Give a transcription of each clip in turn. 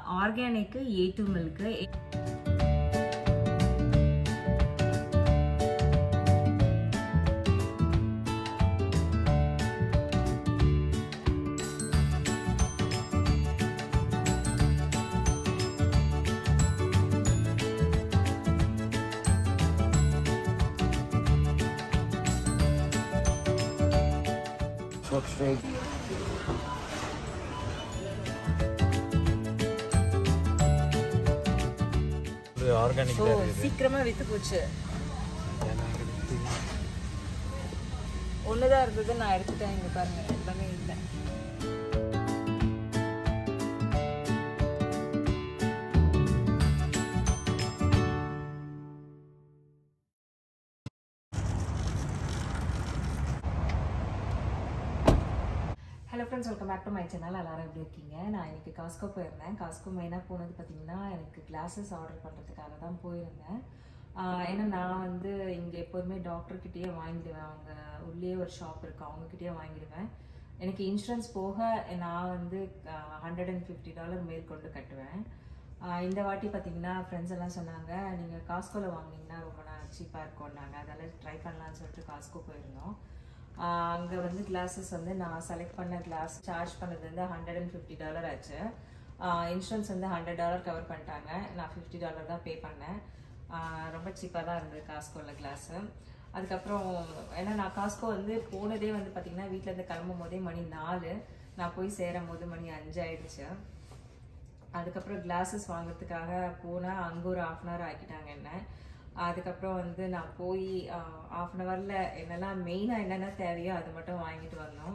Organic A two milk Looks fake. இது organic so தான் இருக்குது சீக்கிரமாக விற்று போச்சு ஒன்று தான் இருந்தது நான் எடுத்துட்டேன் இங்கே பாருங்க எல்லாமே இல்லை hello friends welcome back to my channel எல்லாரும் எப்படி இருக்கீங்க நான் இன்னைக்கு காஸ்கோ போயிருந்தேன் காஸ்கோ மெயினாக போனது பார்த்தீங்கன்னா எனக்கு கிளாஸஸ் ஆர்டர் பண்ணுறதுக்காக தான் போயிருந்தேன் ஆஹ் ஏன்னா நான் வந்து இங்கே எப்போதுமே டாக்டர்கிட்டயே வாங்கிடுவேன் அவங்க உள்ளே ஒரு ஷாப் இருக்கு அவங்கக்கிட்டயே வாங்கிடுவேன் எனக்கு இன்சூரன்ஸ் போக நான் வந்து ஹண்ட்ரட் அண்ட் ஃபிஃப்டி டாலர் மேல் கொண்டு கட்டுவேன் ஆஹ் இந்த வாட்டி பார்த்தீங்கன்னா ஃப்ரெண்ட்ஸ் எல்லாம் சொன்னாங்க நீங்கள் காஸ்கோவில் வாங்குனீங்கன்னா ரொம்ப சீப்பாக இருக்கும்னாங்க அதெல்லாம் ட்ரை பண்ணலாம்னு சொல்லிட்டு காஸ்கோ போயிருந்தோம் அங்கே வந்து கிளாஸஸ் வந்து நான் செலக்ட் பண்ண கிளாஸ் சார்ஜ் பண்ணது வந்து ஹண்ட்ரட் அண்ட் ஃபிஃப்டி டாலர் ஆச்சு இன்சூரன்ஸ் வந்து ஹண்ட்ரட் டாலர் கவர் பண்ணிட்டாங்க நான் ஃபிஃப்டி டாலர் தான் பே பண்ணேன் ஆஹ் ரொம்ப சீப்பாக தான் இருந்தது காஸ்கோவில் கிளாஸு அதுக்கப்புறம் ஏன்னா நான் காஸ்கோ வந்து போனதே வந்து பார்த்திங்கன்னா வீட்டிலேருந்து கிளம்பும் போதே மணி நாலு நான் போய் சேரும் போது மணி அஞ்சு ஆயிடுச்சு அதுக்கப்புறம் கிளாஸஸ் வாங்குறதுக்காக போனால் அங்கே ஒரு ஆஃப் அன் ஹவர் ஆக்கிட்டாங்க என்ன அதுக்கப்புறம் வந்து நான் போய் ஆஃப் அன் ஹவரில் என்னெல்லாம் மெயினாக என்னென்ன தேவையோ அது மட்டும் வாங்கிட்டு வந்தோம்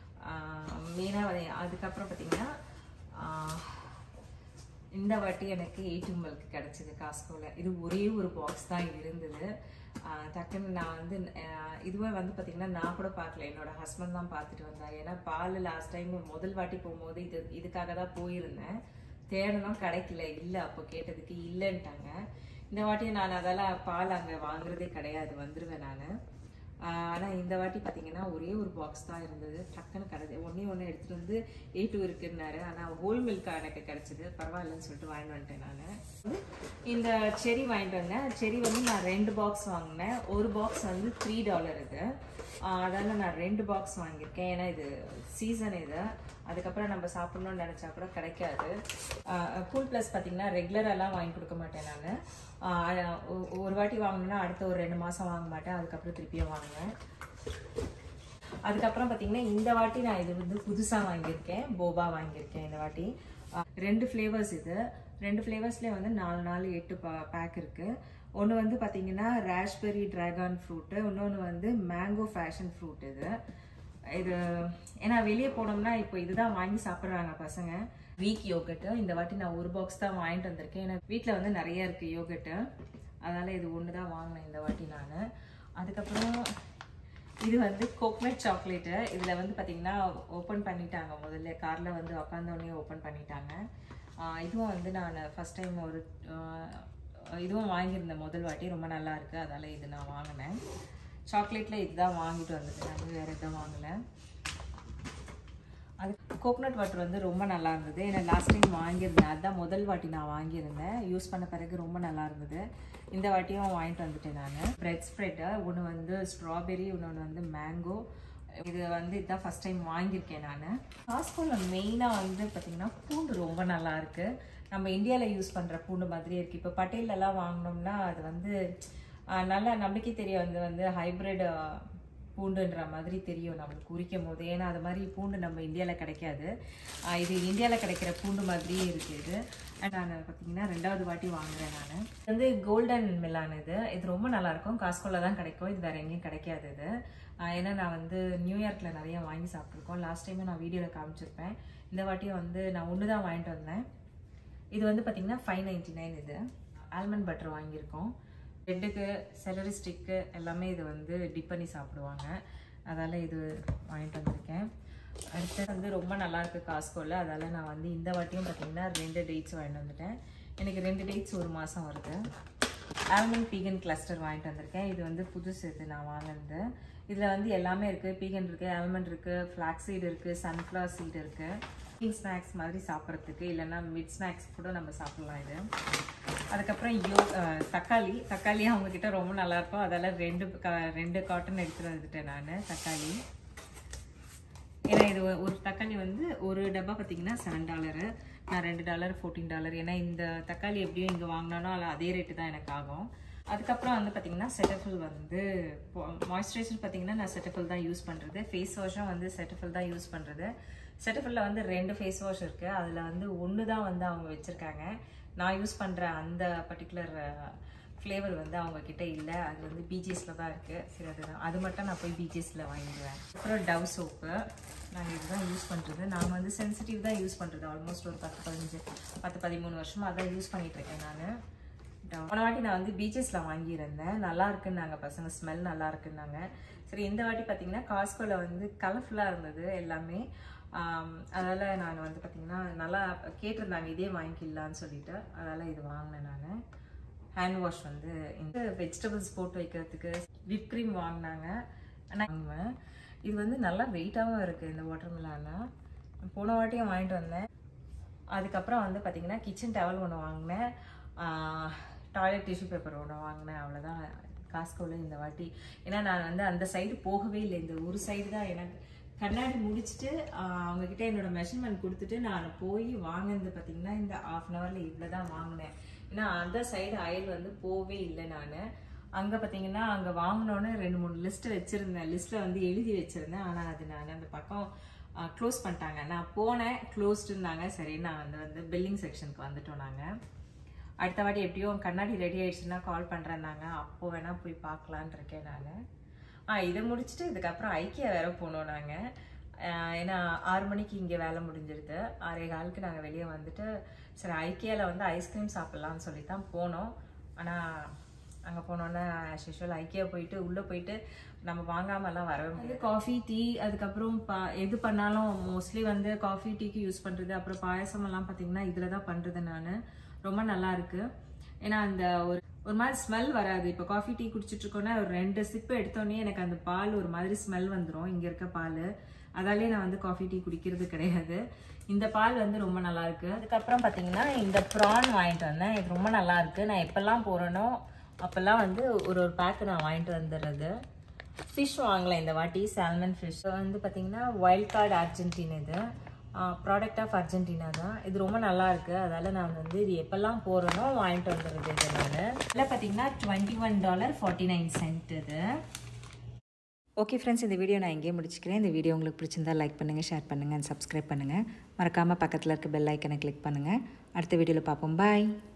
மெயினாக அதுக்கப்புறம் பார்த்தீங்கன்னா ஆஹ், இந்த வாட்டி எனக்கு எயிட் மில்க் கிடச்சிது காஸ்கோவில் இது ஒரே ஒரு பாக்ஸ் தான் இருந்தது ஆஹ் டக்குன்னு நான் வந்து ஆஹ் இதுவே வந்து பார்த்திங்கன்னா நான் கூட பார்க்கல என்னோட ஹஸ்பண்ட் தான் பார்த்துட்டு வந்தாங்க ஏன்னா பால் லாஸ்ட் டைம் முதல் வாட்டி போகும்போது இது இதுக்காக தான் போயிருந்தேன் தேடணும் கிடைக்கல இல்லை அப்போ கேட்டதுக்கு இல்லைன்ட்டாங்க இந்த வாட்டி நான் அதெல்லாம் பால் அங்கே வாங்குறதே கிடையாது வந்துடுவேன் நான் ஆனால் இந்த வாட்டி பார்த்தீங்கன்னா ஒரே ஒரு பாக்ஸ் தான் இருந்தது டக்குன்னு கிடையாது ஒன்றே ஒன்று எடுத்துகிட்டு வந்து ஏ டூ இருக்குன்னாரு ஆனால் ஹோல் மில்காக எனக்கு கிடச்சிது பரவாயில்லன்னு சொல்லிட்டு வாங்கிட்டு வந்துட்டேன் நான் இந்த செரி வாங்கிட்டு வந்தேன் செரி வந்து நான் ரெண்டு பாக்ஸ் வாங்கினேன் ஒரு பாக்ஸ் வந்து த்ரீ டாலர் இது அதால் நான் ரெண்டு பாக்ஸ் வாங்கியிருக்கேன் ஏன்னா இது சீசன் இது அதுக்கப்புறம் நம்ம சாப்பிட்ணும்னு நினச்சா கூட கிடைக்காது கூல் ப்ளஸ் பார்த்தீங்கன்னா ரெகுலரெல்லாம் வாங்கி கொடுக்க மாட்டேன் நான் ஒரு வாட்டி வாங்கினேன்னா அடுத்த ஒரு ரெண்டு மாதம் வாங்க மாட்டேன் அதுக்கப்புறம் திருப்பியும் வாங்குவேன் அதுக்கப்புறம் பார்த்தீங்கன்னா இந்த வாட்டி நான் இது வந்து புதுசாக வாங்கியிருக்கேன் போபா வாங்கியிருக்கேன் இந்த வாட்டி அஹ் ரெண்டு ஃப்ளேவர்ஸ் இது ரெண்டு ஃப்ளேவர்ஸ்லேயே வந்து நாலு நாலு எட்டு பேக் இருக்குது ஒன்று வந்து பார்த்தீங்கன்னா ராஷ்பெரி ட்ராகன் ஃப்ரூட்டு இன்னொன்று வந்து மேங்கோ ஃபேஷன் ஃப்ரூட் இது இது ஏன்னா வெளியே போனோம்னா இப்போ இதுதான் வாங்கி சாப்பிட்றாங்க பசங்க வீக் யோகட்டு இந்த வாட்டி நான் ஒரு பாக்ஸ் தான் வாங்கிட்டு வந்திருக்கேன் ஏன்னா வீட்டில் வந்து நிறைய இருக்குது யோகட்டு அதனால் இது ஒன்று தான் வாங்கினேன் இந்த வாட்டி நான் அதுக்கப்புறம் இது வந்து கோக்னட் சாக்லேட்டு இதில் வந்து பார்த்தீங்கன்னா ஓப்பன் பண்ணிட்டாங்க முதல்ல காரில் வந்து உட்காந்தோடனே ஓப்பன் பண்ணிட்டாங்க ஆஹ் இதுவும் வந்து நான் ஃபஸ்ட் டைம் ஒரு ஆஹ் இதுவும் வாங்கியிருந்தேன் முதல் வாட்டி ரொம்ப நல்லா இருக்கு அதால் இது நான் வாங்கினேன் சாக்லேட்டில் இதுதான் வாங்கிட்டு வந்துட்டேன் நான் வேறு எதுவும் வாங்கலை அது கோகனட் வாட்டர் வந்து ரொம்ப நல்லா இருந்தது ஏன்னா லாஸ்ட் டைம் வாங்கியிருந்தேன் அதுதான் முதல் வாட்டி நான் வாங்கியிருந்தேன் யூஸ் பண்ண பிறகு ரொம்ப நல்லா இருந்தது இந்த வாட்டியும் வாங்கிட்டு வந்துட்டேன் நான் பிரெட் ஸ்ப்ரெட்டு ஒன்று வந்து ஸ்ட்ராபெரி இன்னொன்று வந்து மேங்கோ இது வந்து இதுதான் ஃபஸ்ட் டைம் வாங்கியிருக்கேன் நான் காஸ்கோவில் மெயினாக வந்து பார்த்திங்கன்னா பூண்டு ரொம்ப நல்லா இருக்கு நம்ம இந்தியாவில் யூஸ் பண்ணுற பூண்டு மாதிரியே இருக்குது இப்போ பட்டேலெல்லாம் வாங்கினோம்னா அது வந்து ஆஹ், நல்லா நம்மளுக்கே தெரியும் அது வந்து ஹைப்ரிட் பூண்டுன்ற மாதிரி தெரியும் நம்மளுக்கு உரிக்கும் போது ஏன்னா அது மாதிரி பூண்டு நம்ம இந்தியாவில் கிடைக்காது ஆஹ் இது இந்தியாவில் கிடைக்கிற பூண்டு மாதிரியே இருக்குது இது And நான் பார்த்தீங்கன்னா ரெண்டாவது வாட்டி வாங்குறேன் நான் இது வந்து கோல்டன் மில்லான் இது இது ரொம்ப நல்லாயிருக்கும் காஸ்கோவில் தான் கிடைக்கும் இது வேறு எங்கேயும் கிடைக்காது இது ஆஹ் ஏன்னா நான் வந்து நியூயார்க்கில் நிறைய வாங்கி சாப்பிட்ருக்கோம் லாஸ்ட் டைமே நான் வீடியோவில் காமிச்சிருப்பேன் இந்த வாட்டியும் வந்து நான் ஒன்று தான் வாங்கிட்டு வந்தேன் இது வந்து பார்த்தீங்கன்னா ஃபைவ் நைன்டி நைன் இது ஆல்மண்ட் பட்டர் வாங்கியிருக்கோம் ரெட்டுக்கு செலரி ஸ்டிக்கு எல்லாமே இது வந்து டிப் பண்ணி சாப்பிடுவாங்க அதால் இது வாங்கிட்டு வந்திருக்கேன் அடுத்து வந்து ரொம்ப நல்லா இருக்கு காஸ்கோவில் அதால் நான் வந்து இந்த வாட்டியும் பார்த்தீங்கன்னா ரெண்டு டேட்ஸ் வாங்கிட்டு வந்துட்டேன் எனக்கு ரெண்டு டேட்ஸ் ஒரு மாதம் வருது ஆல்மண்ட் பீகன் கிளஸ்டர் வாங்கிட்டு வந்திருக்கேன் இது வந்து புதுசு இது நான் வாங்கினது இதில் வந்து எல்லாமே இருக்குது பீகன் இருக்குது ஆல்மண்ட் இருக்குது ஃப்ளாக் சீடு இருக்குது சன்ஃப்ளவர் சீடு இருக்குது ஸ்நாக்ஸ் மாதிரி சாப்பிட்றதுக்கு இல்லைன்னா மிட் ஸ்நாக்ஸ் கூட நம்ம சாப்பிட்லாம் இது அதுக்கப்புறம் யோ அஹ், தக்காளி தக்காளி அவங்க கிட்ட ரொம்ப நல்லா இருக்கும் அதெல்லாம் ரெண்டு க- ரெண்டு காட்டன் எடுத்துட்டு வந்துட்டேன் நான் தக்காளி ஏன்னா இது ஒ- ஒரு தக்காளி வந்து ஒரு டப்பா பார்த்தீங்கன்னா செவன் டாலரு நான் ரெண்டு டாலர் ஃபோர்டீன் டாலர் ஏன்னா இந்த தக்காளி எப்படியும் இங்கே வாங்கினாலும் அதில் அதே ரேட்டு தான் எனக்கு ஆகும் அதுக்கப்புறம் வந்து பார்த்தீங்கன்னா செட்டஃபில் வந்து மாய்ஸ்சரைசர் பார்த்தீங்கன்னா நான் செட்டஃபில் தான் யூஸ் பண்ணுறது ஃபேஸ் வாஷும் வந்து செட்டஃபில் தான் யூஸ் பண்ணுறது செட்டஃபில்ல வந்து ரெண்டு ஃபேஸ் வாஷ் இருக்குது அதில் வந்து ஒன்று தான் வந்து அவங்க வச்சுருக்காங்க நான் யூஸ் பண்ணுற அந்த பர்டிகுலர் ஃப்ளேவர் வந்து அவங்க கிட்ட இல்லை அது வந்து பிஜிஎஸில் தான் இருக்குது சரி அதுதான் அது மட்டும் நான் போய் பிஜிஎஸில் வாங்கிடுவேன் அப்புறம் டவ் சோப்பு நாங்கள் இதுதான் யூஸ் பண்ணுறது நான் வந்து சென்சிட்டிவ் தான் யூஸ் பண்ணுறது ஆல்மோஸ்ட் ஒரு பத்து பதினஞ்சு பத்து பதிமூணு வருஷமாக அதான் யூஸ் பண்ணிகிட்ருக்கேன் நான் போன வாட்டி நான் வந்து பீச்சஸில் வாங்கியிருந்தேன் நல்லா இருக்குன்னாங்க பசங்க ஸ்மெல் நல்லா இருக்குன்னாங்க சரி இந்த வாட்டி பார்த்தீங்கன்னா காஸ்கோவில் வந்து கலர்ஃபுல்லாக இருந்தது எல்லாமே ஆம், அதனால நான் வந்து பார்த்தீங்கன்னா நல்லா கேட்டிருந்தாங்க இதே வாங்கிக்கலான்னு சொல்லிட்டு அதனால இது வாங்கினேன் நான் ஹேண்ட் வாஷ் வந்து இந்த வெஜிடபிள்ஸ் போட்டு வைக்கிறதுக்கு விப் க்ரீம் வாங்கினாங்க ஆனால் வாங்குவேன் இது வந்து நல்லா வெயிட்டாகவும் இருக்குது இந்த வாட்டர் மிலானா போன வாட்டியும் வாங்கிட்டு வந்தேன் அதுக்கப்புறம் வந்து பார்த்தீங்கன்னா கிச்சன் டவல் ஒன்று வாங்கினேன் டாய்லெட் டிஷ்யூ பேப்பர் ஒன்று வாங்கினேன் அவ்வளோதான் காஸ்கோவில் இந்த வாட்டி ஏன்னா நான் வந்து அந்த சைடு போகவே இல்லை இந்த ஒரு சைடு தான் எனக்கு கண்ணாடி முடிச்சுட்டு ஆஹ், அவங்கக்கிட்ட என்னோட மெஷர்மெண்ட் கொடுத்துட்டு நான் போய் வாங்கினது பார்த்தீங்கன்னா இந்த ஆஃப் அன் ஹவரில் இவ்வளோ தான் வாங்கினேன் ஏன்னா அந்த சைடு அயல் வந்து போகவே இல்லை நான் அங்கே பார்த்தீங்கன்னா அங்கே வாங்கினோன்னே ரெண்டு மூணு லிஸ்ட் வச்சுருந்தேன் லிஸ்ட்டில் வந்து எழுதி வச்சுருந்தேன் ஆனால் அது நான் அந்த பக்கம் க்ளோஸ் பண்ணிட்டாங்க நான் போனேன் க்ளோஸ்டுன்னாங்க சரி நான் வந்து வந்து பில்லிங் செக்ஷனுக்கு வந்துட்டோம் நாங்கள் அடுத்த வாட்டி எப்படியும் கண்ணாடி ரெடி ஆயிடுச்சுன்னா கால் பண்ணுறேன்னாங்க அப்போ வேணால் போய் பார்க்கலான் இருக்கேன் நான் ஆ இதை முடிச்சுட்டு இதுக்கப்புறம் ஐக்கியா வேற போனோம் நாங்கள் ஏன்னா ஆறு மணிக்கு இங்கே வேலை முடிஞ்சிருது ஆறே காலுக்கு நாங்கள் வெளியே வந்துட்டு சரி ஐக்கியாவில் வந்து ஐஸ்கிரீம் சாப்பிட்லான்னு சொல்லி தான் போனோம் ஆனால் அங்கே போனோன்னே ஆஸ் யூஷுவல் ஐக்கியா போயிட்டு உள்ளே போயிட்டு நம்ம வாங்காமலாம் வரவே முடியாது காஃபி டீ அதுக்கப்புறம் பா எது பண்ணாலும் மோஸ்ட்லி வந்து காஃபி டீக்கு யூஸ் பண்ணுறது அப்புறம் பாயசம் எல்லாம் பார்த்தீங்கன்னா இதில் தான் பண்ணுறது நான் ரொம்ப நல்லா இருக்கு ஏன்னா அந்த ஒரு ஒரு மாதிரி ஸ்மெல் வராது இப்போ காஃபி டீ குடிச்சிட்டு இருக்கோன்னா ஒரு ரெண்டு சிப்பு எடுத்தோடனே எனக்கு அந்த பால் ஒரு மாதிரி ஸ்மெல் வந்துடும் இங்கே இருக்க பால் அதாலே நான் வந்து காஃபி டீ குடிக்கிறது கிடையாது இந்த பால் வந்து ரொம்ப நல்லா இருக்கு அதுக்கப்புறம் பார்த்தீங்கன்னா இந்த ப்ரான் வாங்கிட்டு வந்தேன் இது ரொம்ப நல்லா இருக்கு நான் எப்பெல்லாம் போகிறேனோ அப்போல்லாம் வந்து ஒரு ஒரு பேக்கு நான் வாங்கிட்டு வந்துடுறது ஃபிஷ் வாங்கலாம் இந்த வாட்டி சால்மன் ஃபிஷ் வந்து பார்த்தீங்கன்னா வைல்ட் கார்டு அர்ஜென்டினா இது ப்ராடக்ட் ஆஃப் அர்ஜென்டினா தான் இது ரொம்ப நல்லா இருக்கு அதால நான் வந்து இது எப்பெல்லாம் போகிறேனோ வாங்கிட்டு வந்துடுறது இது நான் இதில் பார்த்தீங்கன்னா twenty one dollar forty nine cent இது ஓகே ஃப்ரெண்ட்ஸ் இந்த வீடியோ நான் இங்கேயே முடிச்சுக்கிறேன் இந்த வீடியோ உங்களுக்கு பிடிச்சிருந்தா லைக் பண்ணுங்கள் ஷேர் பண்ணுங்கள் சப்ஸ்கிரைப் பண்ணுங்கள் மறக்காமல் பக்கத்தில் இருக்க பெல் ஐக்கனை கிளிக் பண்ணுங்கள் அடுத்த வீடியோவில் பார்ப்போம் பாய்